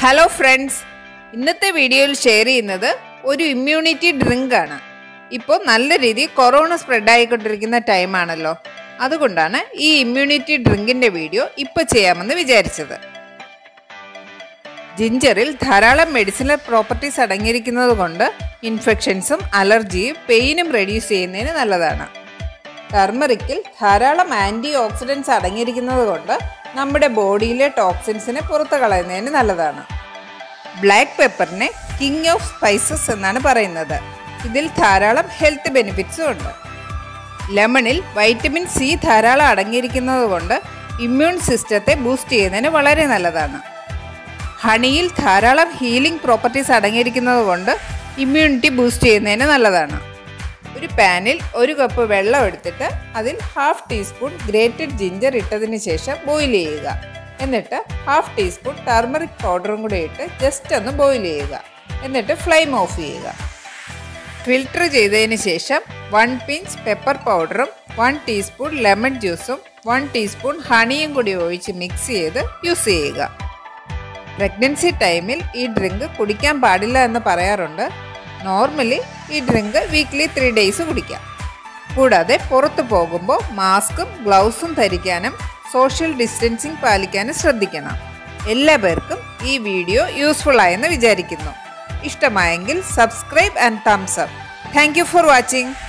hello friends ഇന്നത്തെ വീഡിയോയിൽ share ചെയ്യുന്നത് ഒരു ഇമ്മ്യൂണിറ്റി ഡ്രിങ്ക് ആണ് ഇപ്പോൾ നല്ല രീതിയിൽ കൊറോണ സ്പ്രെഡ് ആയിക്കൊണ്ടിരിക്കുന്ന ടൈമാണല്ലോ അതുകൊണ്ടാണ് ഈ ഇമ്മ്യൂണിറ്റി ഡ്രിങ്കിൻ്റെ വീഡിയോ ഇപ്പോൾ ചെയ്യാമെന്ന് വിചാരിച്ചത് ജിഞ്ചറിൽ ധാരാളം മെഡിസിനൽ പ്രോപ്പർട്ടീസ് അടങ്ങിയിരിക്കുന്നത് കൊണ്ട് ഇൻഫെക്ഷൻസും അലർജിയും പെയിനും റെഡ്യൂസ് ചെയ്യുന്നതിന് നല്ലതാണ് ടർമറിക്കിൽ ധാരാളം ആൻറ്റി ഓക്സിഡൻസ് അടങ്ങിയിരിക്കുന്നത് കൊണ്ട് നമ്മുടെ ബോഡിയിലെ ടോക്സിൻസിനെ പുറത്തു കളയുന്നതിന് നല്ലതാണ് ബ്ലാക്ക് പെപ്പറിനെ കിങ് ഓഫ് സ്പൈസസ് എന്നാണ് പറയുന്നത് ഇതിൽ ധാരാളം ഹെൽത്ത് ബെനിഫിറ്റ്സും ഉണ്ട് ലെമണിൽ വൈറ്റമിൻ സി ധാരാളം അടങ്ങിയിരിക്കുന്നത് കൊണ്ട് ഇമ്മ്യൂൺ സിസ്റ്റത്തെ ബൂസ്റ്റ് ചെയ്യുന്നതിന് വളരെ നല്ലതാണ് ഹണിയിൽ ധാരാളം ഹീലിംഗ് പ്രോപ്പർട്ടീസ് അടങ്ങിയിരിക്കുന്നത് കൊണ്ട് ഇമ്മ്യൂണിറ്റി ബൂസ്റ്റ് ചെയ്യുന്നതിന് നല്ലതാണ് ഒരു പാനിൽ ഒരു കപ്പ് വെള്ളം എടുത്തിട്ട് അതിൽ ഹാഫ് ടീസ്പൂൺ ഗ്രേറ്റഡ് ജിഞ്ചർ ഇട്ടതിന് ശേഷം ബോയിൽ ചെയ്യുക എന്നിട്ട് ഹാഫ് ടീസ്പൂൺ ടർമറിക് പൗഡറും കൂടെ ഇട്ട് ജസ്റ്റ് ഒന്ന് ബോയിൽ ചെയ്യുക എന്നിട്ട് ഫ്ലെയിം ഓഫ് ചെയ്യുക ഫിൽട്ടർ ചെയ്തതിന് ശേഷം വൺ പിഞ്ച് പെപ്പർ പൗഡറും വൺ ടീസ്പൂൺ ലെമൺ ജ്യൂസും വൺ ടീസ്പൂൺ ഹണിയും കൂടി ഒഴിച്ച് മിക്സ് ചെയ്ത് യൂസ് ചെയ്യുക പ്രഗ്നൻസി ടൈമിൽ ഈ ഡ്രിങ്ക് കുടിക്കാൻ പാടില്ല എന്ന് പറയാറുണ്ട് നോർമലി ഈ ഡ്രിങ്ക് വീക്ക്ലി ത്രീ ഡേയ്സ് കുടിക്കാം കൂടാതെ പുറത്തു പോകുമ്പോൾ മാസ്കും ഗ്ലൗസും ധരിക്കാനും സോഷ്യൽ ഡിസ്റ്റൻസിങ് പാലിക്കാനും ശ്രദ്ധിക്കണം എല്ലാ പേർക്കും ഈ വീഡിയോ യൂസ്ഫുൾ ആയെന്ന് വിചാരിക്കുന്നു ഇഷ്ടമായെങ്കിൽ subscribe and thumbs up thank you for watching